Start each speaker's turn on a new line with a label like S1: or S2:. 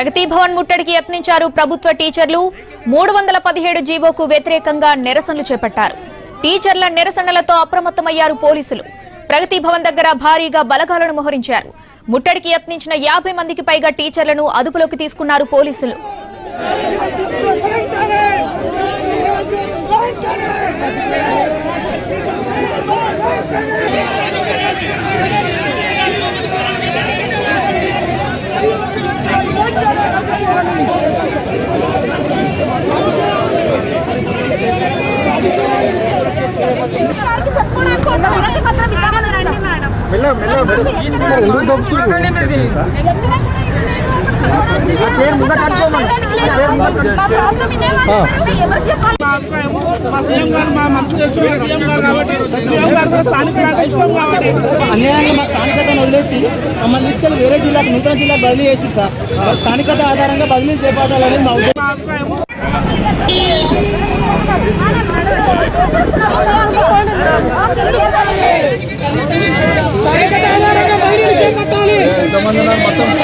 S1: ప్రగతి భవన్ ముట్టడికి యత్నించారు ప్రభుత్వ టీచర్లు మూడు వందల పదిహేడు జీవోకు వ్యతిరేకంగా నిరసనలు చేపట్టారు టీచర్ల నిరసనలతో అప్రమత్తమయ్యారు పోలీసులు ప్రగతి భవన్ దగ్గర భారీగా బలగాలను మోహరించారు ముట్టడికి యత్నించిన యాభై మందికి పైగా టీచర్లను అదుపులోకి తీసుకున్నారు పోలీసులు
S2: గారికి చెప్పుకోవడానికి వచ్చి వినతి పత్రం ఇద్దామని రండి మేడం.
S3: మెల్ల మెల్ల ఎందుకు దొబ్బుతుంది ఆ చైర్ ముందర కట్టుకోమని. ఆ చైర్ ముందర కట్టుకో.
S2: మా ప్రాబ్లం ఇదేమంటే ఎవరికి చెప్పాలి?
S4: మా సీఎం గారు మా మంత్రి తెలుసు మా సీఎం గారు కాబట్టి సీఎం గారు కూడా స్థానికులకు ఇష్టం కాబట్టి
S5: అన్యాయంగా మా స్థానికతను వదిలేసి మమ్మల్ని తీసుకెళ్లి వేరే జిల్లాకు నూతన జిల్లాకు బదిలీ చేసి సార్ మరి స్థానికత ఆధారంగా బదిలీ చేపట్టాలనేది మా ఉద్దేశం
S4: మా అభిప్రాయం
S2: ఓకే.
S3: ఎంతమంది ఉన్నారు మొత్తం